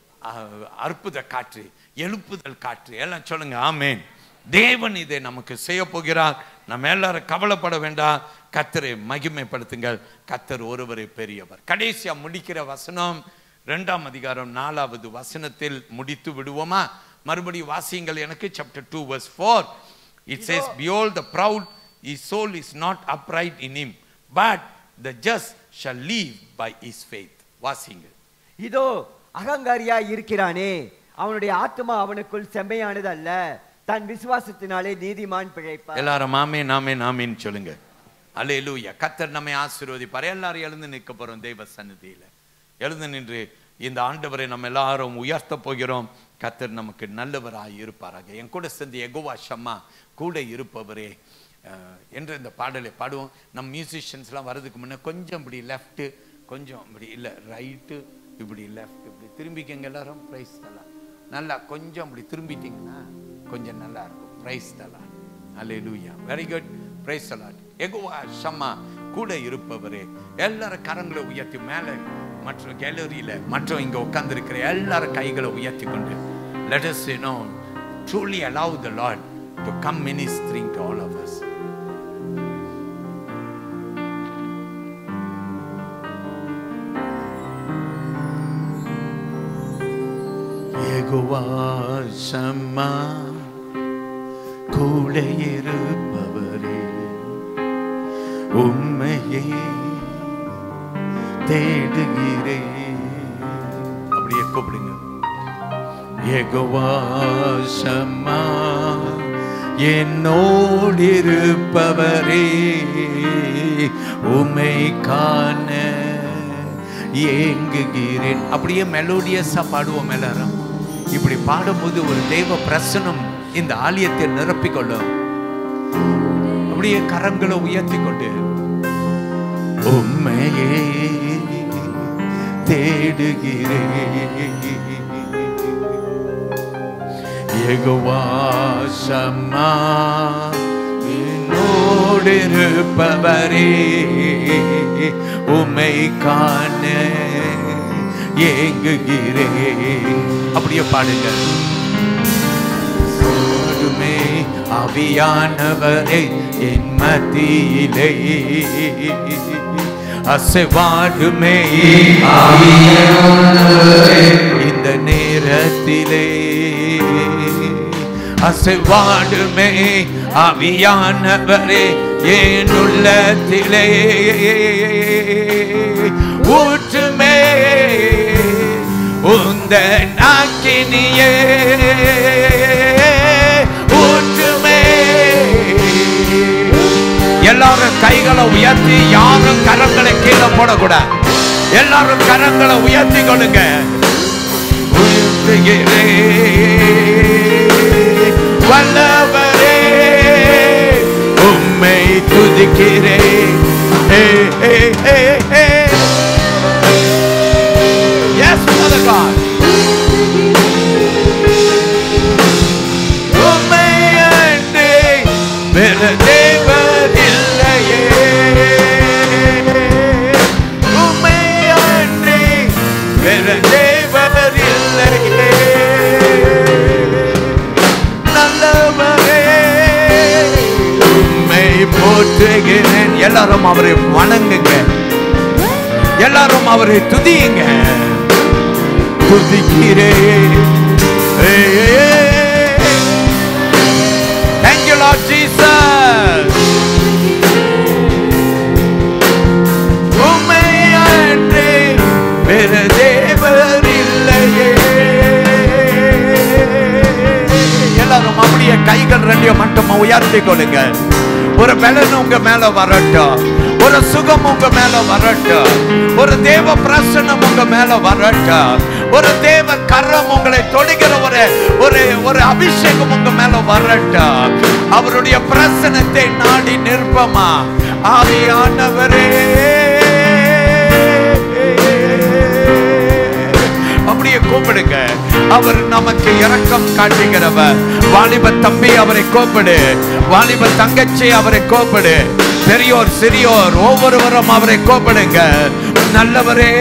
அற்புத காற்று எழுப்புதல் காற்று எல்லாம் சொல்லுங்க ஆமேன் தேவன் இதை நமக்கு செய்ய போகிறார் நம்ம எல்லாரும் கவலைப்பட வேண்டாம் கத்தரை மகிமைப்படுத்துங்கள் கத்தர் ஒருவரை பெரியவர் கடைசியா முடிக்கிற வசனம் இரண்டாம் அதிகாரம் நாலாவது வசனத்தில் முடித்து விடுவோமா மறுபடியும் வாசியுங்கள் எனக்கு chapter two verse four it says behold the proud his soul is not upright in him but the just shall live by his faith வாசிங்கள் இதோ அகங்காரியாய் இருக்கிறானே அவனுடைய ஆத்மா அவனுக்குள் செம்மையானது அல்ல தன் விசுவாசத்தினாலே நீதிமான் பிழைப்பார் எல்லாரும் ஆமே நாமே நாமேன்னு சொல்லுங்க அல்லேலூயா கத்தர் நம்மை ஆசீர்வதிப்பார் எல்லாரும் எழுந்து நிற்க போறோம் தெய்வ சந்நிதியில எழுந்து நின்று இந்த ஆண்டவரை நம்ம எல்லாரும் உயர்த்த போகிறோம் கத்தர் நமக்கு நல்லவராய் இருப்பாராக என் கூட சேர்ந்து எகோவா ஷம்மா கூட இருப்பவரே அஹ், என்று இந்த பாடலை பாடுவோம் நம் மியூசிஷியன்ஸ்லாம் வர்றதுக்கு முன்ன கொஞ்சம் இப்படி லெஃப்ட் கொஞ்சம் இப்படி இல்லை ரைட்டு இப்படி லெஃப்ட் இப்படி திரும்பிக்கங்க எல்லாரும் பிரைஸ் தலா நல்லா கொஞ்சம் இப்படி திரும்பிட்டீங்கன்னா கொஞ்சம் நல்லா இருக்கும் பிரைஸ் தலா அல்லேலூயா வெரி குட் பிரைஸ் தலா எகுவா ஷம்மா கூட இருப்பவரே எல்லாரும் கரங்களை உயர்த்தி மேலே மற்ற கேலரியில மற்ற இங்க உட்கார்ந்து இருக்கிற எல்லாரும் கைகளை உயர்த்தி கொண்டு let us you know truly allow the lord to come ministering to all of us Jehovah சம்மா கூட இருப்பவரே உண்மையே தேடுகிறேன் அப்படியே கூப்பிடுங்க யெகோவா சம்மா என்னோடு இருப்பவரே உமை காண ஏங்குகிறேன் அப்படியே மெலோடியஸா பாடுவோம் எல்லாரும் இப்படி பாடும்போது ஒரு தெய்வ பிரசனம் இந்த ஆலயத்தை நிரப்பிக்கொள்ளும் அப்படியே கரங்களை உயர்த்தி கொண்டு உண்மையே தேடுகிறேன் யெகோவா சம்மா என்னோடு இருப்பவரே உமை காண ஏங்குகிறேன் அப்படியே பாடுங்க பாடுமே அவியானவரே என் மத்தியிலே அசைவாடுமே ஆவியானவரே இந்த நேரத்திலே அசைவாடுமே ஆவியானவரே என் உள்ளத்திலே ஊற்றுமே உந்த நாக்கினியே ஊற்றுமே எல்லாரும் கைகளை உயர்த்தி யாரும் கரங்களை கீழே போடக்கூடாது எல்லாரும் கரங்களை உயர்த்தி கொள்ளுங்க உயர்த்துகிறேன். வல்லவரே உம்மை துதிக்கிறேன் ஏ, ஏ, ஏ, ஏ. Yes, Father God. உம்மை அன்றி வேறு தேவர் இல்லையே உம்மை அன்றி வேறு தேவர் இல்லையே நல்லவரே உம்மை போற்றுகிறேன் எல்லாரும் அவரை வணங்குங்க எல்லாரும் அவரை துதியுங்க துதிக்கிறேன் ஏய், ஏய், ஏய். Thank you, Lord Jesus. உம்மை அன்றி வேறு தேவர் இல்லையே எல்லாரும் அப்படியே கைகள் ரெண்டையும் மட்டும் உயர்த்தி கொள்ளுங்க ஒரு பலன் உங்க மேல வரட்டும் ஒரு சுகம் உங்க மேல வரட்டும் ஒரு தேவ பிரசனம் உங்க மேல வரட்டும் ஒரு தேவ கரம் உங்களை தொடுகிற ஒரு ஒரு ஒரு அபிஷேகம் உங்க மேல வரட்டும் அவருடைய பிரசனத்தை நாடி நிற்பமா ஆவியானவரே அப்படியே கூப்பிடுங்க அவர் நமக்கு இரக்கம் காட்டுகிறவர் வாலிப தம்பி அவரை கூப்பிடு வாலிப தங்கச்சி அவரை கூப்பிடு பெரியோர் சிறியோர் ஒவ்வொருவரும் அவரை கூப்பிடுங்க நல்லவரே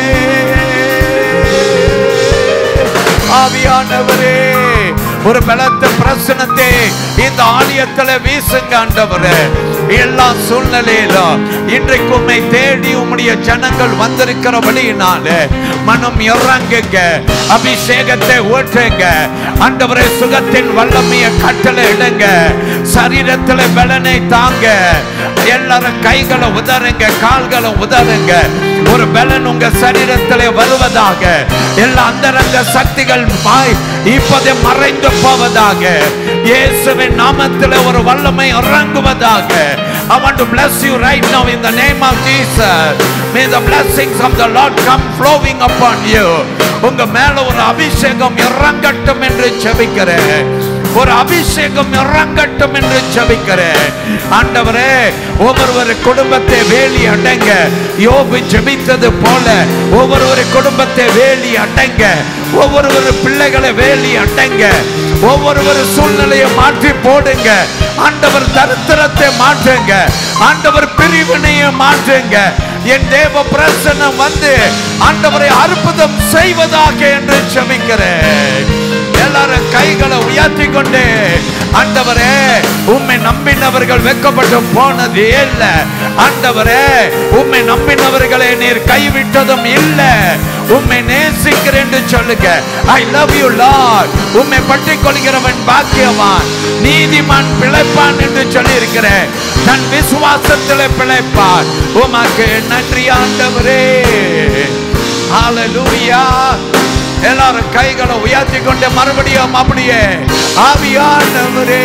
ஆவியானவரே ஒரு பலத்த பிரசனத்தை இந்த ஆலயத்துல வீசுங்க ஆண்டவரே எல்லா சூழ்நிலையிலும் இன்றைக்கு உம்மை தேடி உம்முடைய ஜனங்கள் வந்திருக்கிறபடியினால மனம் இறங்குங்க அபிஷேகத்தை ஊற்றுங்க ஆண்டவரே சுகத்தின் வல்லமைய கட்டளை இடுங்க சரீரத்துல பலனை தாங்க எல்லாரும் கைகளை உதறுங்க கால்களை உதறுங்க ஒரு பலன் உங்க சரீரத்திலே வருவதாக எல்லா அந்தரங்க சக்திகள் மாய் இப்போதே மறைந்து போவதாக இயேசுவின் நாமத்திலே ஒரு வல்லமை இறங்குவதாக I want to bless you right now in the name of Jesus. May the blessings of the Lord come flowing upon you. உங்க மேல ஒரு அபிஷேகம் இறங்கட்டும் என்று செபிக்கிறேன் ஒரு அபிஷேகம் இறங்கட்டும் என்று ஜெபிக்கிறேன் ஆண்டவரே ஒவ்வொருவர் குடும்பத்தை வேலி அடங்க யோபு ஜெபித்தது போல ஒவ்வொருவர் குடும்பத்தை வேலி அடங்க ஒவ்வொருவர் பிள்ளைகளை வேலி அடங்க ஒவ்வொருவர் சூழ்நிலையை மாற்றி போடுங்க ஆண்டவர் தரித்திரத்தை மாற்றுங்க ஆண்டவர் பிரிவினையை மாற்றுங்க என் தேவ பிரசன்னம் வந்து ஆண்டவரை அற்புதம் செய்வதாக என்று ஜெபிக்கிறேன் எல்லாரும் கைகளை உயர்த்தி கொண்டு ஆண்டவரே உம்மை நம்பினவர்கள் வெக்கப்பட்டு போனது இல்ல ஆண்டவரே உம்மை நம்பினவர்களை நீர் கைவிட்டதும் இல்ல உம்மை நேசிக்கிறேன் என்று சொல்லுங்க ஐ லவ் யூ லார்ட் உம்மை பற்றிக் கொள்கிறவன் பாக்கியவான் நீதிமான் பிழைப்பான் என்று சொல்லி இருக்கிறேன் தன் விசுவாசத்திலே பிழைப்பான் உமக்கு நன்றி ஆண்டவரே ஹalleluya எல்லாரும் கைகளை உயர்த்தி கொண்டு மறுபடியும் அப்படியே ஆவியானவரே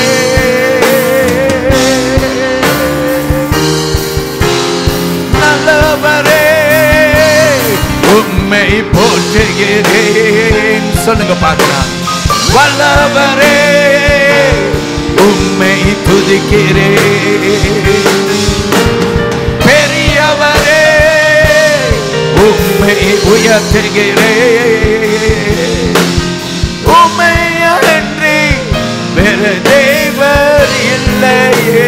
நல்லவரே உம்மை போற்றுகிறேன் சொல்லுங்க பார்க்கலாம் வல்லவரே உம்மை துதிக்கிறேன் பெரியவரே உம்மை உயர்த்துகிறேன் உம்மை அன்றி வேறு தேவர் இல்லையே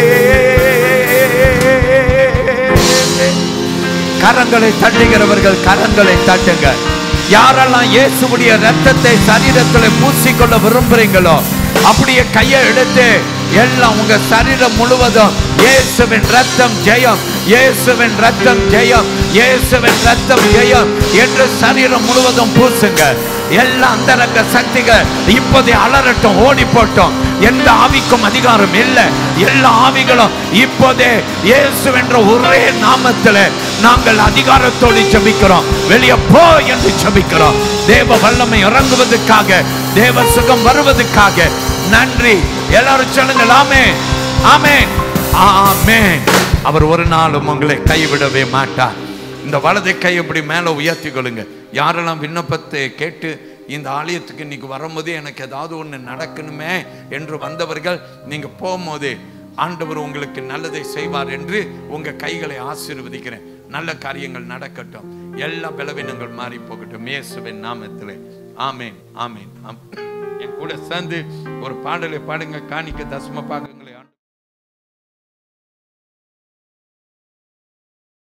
கரங்களை தட்டுகிறவர்கள் கரங்களை தட்டுங்க யாரெல்லாம் இயேசுவுடைய ரத்தத்தை சரீரத்தில் பூசிக்கொள்ள விரும்புறீங்களோ அப்படியே கையை எடுத்து எல்லாம் உங்க சரீரம் முழுவதும் இயேசுவின் ரத்தம் ஜெயம் இயேசுவின் ரத்தம் ஜெயம் இயேசுவின் ரத்தம் ஜெயம் என்று சரீரம் முழுவதும் பூசுங்க எல்லா அந்தரங்க சக்திகள் இப்போதே அலறட்டும் ஓடி போட்டோம் எந்த ஆவிக்கும் அதிகாரம் இல்லை எல்லா ஆவிகளும் இப்போதே இயேசு என்ற ஒரே நாமத்தில் நாங்கள் அதிகாரத்தோடு ஜெபிக்கிறோம் வெளியே போ என்று ஜெபிக்கிறோம் தேவ வல்லமை இறங்குவதற்காக தேவ சுகம் வருவதற்காக நன்றி எல்லாரும் சொல்லுங்கள் ஆமே ஆமே ஆமே அவர் ஒரு நாளும் உங்களை கைவிடவே மாட்டார் இந்த வலது கை இப்படி மேலே உயர்த்தி கொள்ளுங்க யாரெல்லாம் விண்ணப்பத்தை கேட்டு இந்த ஆலயத்துக்கு இன்னைக்கு வரும்போது எனக்கு ஏதாவது ஒன்று நடக்கணுமே என்று வந்தவர்கள் நீங்க போகும்போது ஆண்டவர் உங்களுக்கு நல்லதை செய்வார் என்று உங்க கைகளை ஆசீர்வதிக்கிறேன் நல்ல காரியங்கள் நடக்கட்டும் எல்லா பலவீனங்கள் மாறி போகட்டும் இயேசுவின் நாமத்திலே ஆமேன் ஆமேன் ஆம். என் கூட சேர்ந்து ஒரு பாடலை பாடுங்க காணிக்க தசம பாகம்